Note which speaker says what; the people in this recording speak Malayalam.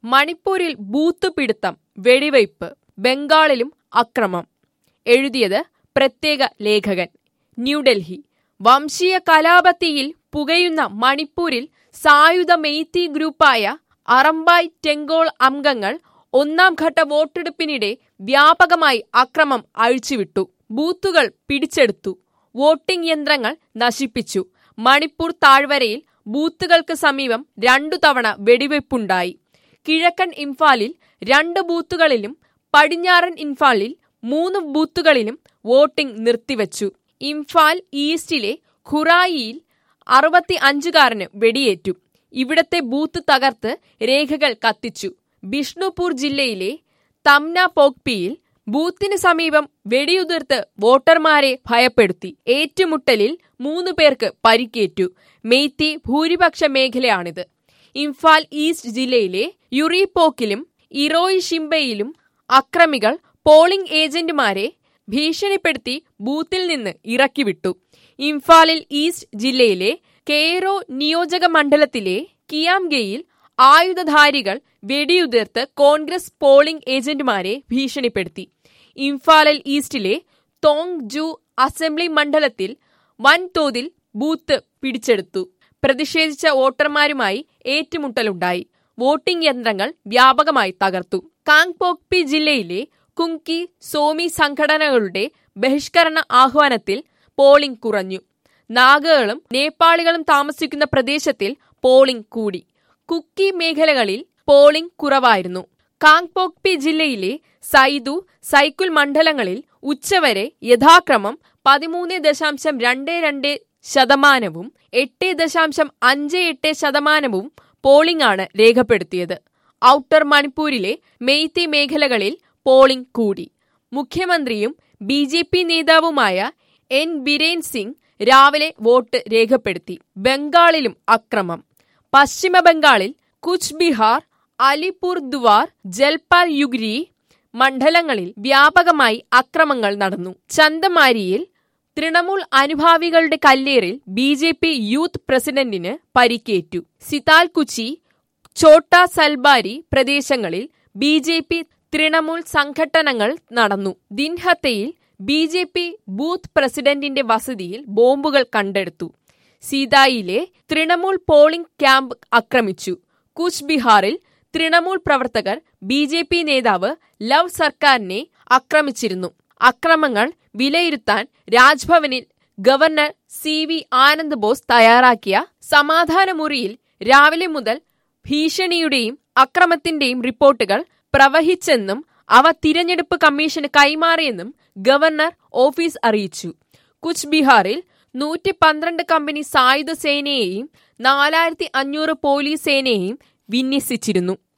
Speaker 1: മണിപ്പൂരിൽ ബൂത്ത് പിടുത്തം വെടിവയ്പ് ബംഗാളിലും അക്രമം എഴുതിയത് പ്രത്യേക ലേഖകൻ ന്യൂഡൽഹി വംശീയ കലാപത്തിയിൽ പുകയുന്ന മണിപ്പൂരിൽ സായുധ മെയ്ത്തി ഗ്രൂപ്പായ അറമ്പായ് ടെങ്കോൾ അംഗങ്ങൾ ഒന്നാം ഘട്ട വോട്ടെടുപ്പിനിടെ വ്യാപകമായി അക്രമം അഴിച്ചുവിട്ടു ബൂത്തുകൾ പിടിച്ചെടുത്തു വോട്ടിംഗ് യന്ത്രങ്ങൾ നശിപ്പിച്ചു മണിപ്പൂർ താഴ്വരയിൽ ബൂത്തുകൾക്ക് സമീപം രണ്ടു തവണ വെടിവയ്പുണ്ടായി കിഴക്കൻ ഇംഫാലിൽ രണ്ട് ബൂത്തുകളിലും പടിഞ്ഞാറൻ ഇംഫാലിൽ മൂന്ന് ബൂത്തുകളിലും വോട്ടിംഗ് നിർത്തിവച്ചു ഇംഫാൽ ഈസ്റ്റിലെ ഖുറായിയിൽ അറുപത്തി അഞ്ചുകാരന് വെടിയേറ്റു ഇവിടത്തെ ബൂത്ത് തകർത്ത് രേഖകൾ കത്തിച്ചു ബിഷ്ണുപൂർ ജില്ലയിലെ തംന പോക്പിയിൽ ബൂത്തിന് സമീപം വെടിയുതിർത്ത് വോട്ടർമാരെ ഭയപ്പെടുത്തി ഏറ്റുമുട്ടലിൽ മൂന്ന് പേർക്ക് പരിക്കേറ്റു മെയ്ത്തി ഭൂരിപക്ഷ മേഖലയാണിത് ഇംഫാൽ ഈസ്റ്റ് ജില്ലയിലെ യുറിപോക്കിലും ഇറോയ് ഷിംബയിലും അക്രമികൾ പോളിംഗ് ഏജന്റുമാരെ ഭീഷണിപ്പെടുത്തി ബൂത്തിൽ നിന്ന് ഇറക്കിവിട്ടു ഇംഫാലിൽ ഈസ്റ്റ് ജില്ലയിലെ കെയ്റോ നിയോജക മണ്ഡലത്തിലെ കിയാംഗയിൽ ആയുധധാരികൾ വെടിയുതിർത്ത് കോൺഗ്രസ് പോളിംഗ് ഏജന്റുമാരെ ഭീഷണിപ്പെടുത്തി ഇംഫാലിൽ ഈസ്റ്റിലെ തോങ് ജു അസംബ്ലി മണ്ഡലത്തിൽ വൻതോതിൽ ബൂത്ത് പിടിച്ചെടുത്തു പ്രതിഷേധിച്ച വോട്ടർമാരുമായി ഏറ്റുമുട്ടലുണ്ടായി വോട്ടിംഗ് യന്ത്രങ്ങൾ വ്യാപകമായി തകർത്തു കാങ്പോക്പി ജില്ലയിലെ കുങ്കി സോമി സംഘടനകളുടെ ബഹിഷ്കരണ ആഹ്വാനത്തിൽ പോളിംഗ് കുറഞ്ഞു നാഗകളും നേപ്പാളികളും താമസിക്കുന്ന പ്രദേശത്തിൽ പോളിംഗ് കൂടി കുക്കി മേഖലകളിൽ പോളിംഗ് കുറവായിരുന്നു കാങ്പോക്പി ജില്ലയിലെ സൈദു സൈക്കുൽ മണ്ഡലങ്ങളിൽ ഉച്ചവരെ യഥാക്രമം പതിമൂന്ന് ദശാംശം രണ്ട് രണ്ട് ശതമാനവും എട്ട് ദശാംശം അഞ്ച് എട്ട് ശതമാനവും പോളിംഗ് ആണ് രേഖപ്പെടുത്തിയത് ഔട്ടർ മണിപ്പൂരിലെ മെയ്ത്തി മേഖലകളിൽ പോളിംഗ് കൂടി മുഖ്യമന്ത്രിയും ബി ജെ പി നേതാവുമായ എൻ ബിരേൻ സിംഗ് രാവിലെ വോട്ട് രേഖപ്പെടുത്തി ബംഗാളിലും അക്രമം പശ്ചിമ ബംഗാളിൽ കുച്ച് ബിഹാർ അലിപൂർ ദുവാർ ജൽപാൽ യുഗ്രി മണ്ഡലങ്ങളിൽ വ്യാപകമായി അക്രമങ്ങൾ നടന്നു ചന്തമാരിയിൽ തൃണമൂൽ അനുഭാവികളുടെ കല്ലേറിൽ ബി ജെ പി യൂത്ത് പ്രസിഡന്റിന് പരിക്കേറ്റു സിതാൽകുച്ചി ഛോട്ടാ സൽബാരി പ്രദേശങ്ങളിൽ ബി ജെ പി തൃണമൂൽ സംഘട്ടനങ്ങൾ നടന്നു ദിൻഹത്തയിൽ ബി ജെ പി ബൂത്ത് പ്രസിഡന്റിന്റെ വസതിയിൽ ബോംബുകൾ കണ്ടെടുത്തു സീതായിലെ തൃണമൂൽ പോളിംഗ് ക്യാമ്പ് ആക്രമിച്ചു കുച്ച് ബിഹാറിൽ തൃണമൂൽ പ്രവർത്തകർ ബി ജെ പി നേതാവ് ലവ് സർക്കാരിനെ ആക്രമിച്ചിരുന്നു അക്രമങ്ങൾ വിലയിരുത്താൻ രാജ്ഭവനിൽ governor C V Anand Bose തയ്യാറാക്കിയ സമാധാന മുറിയിൽ രാവിലെ മുതൽ ഭീഷണിയുടെയും അക്രമത്തിന്റെയും റിപ്പോർട്ടുകൾ പ്രവഹിച്ചെന്നും അവ തിരഞ്ഞെടുപ്പ് കമ്മീഷന് കൈമാറിയെന്നും ഗവർണർ ഓഫീസ് അറിയിച്ചു കുച്ച് ബിഹാറിൽ നൂറ്റി പന്ത്രണ്ട് കമ്പനി സായുധ സേനയെയും നാലായിരത്തി അഞ്ഞൂറ് പോലീസ് സേനയെയും വിന്യസിച്ചിരുന്നു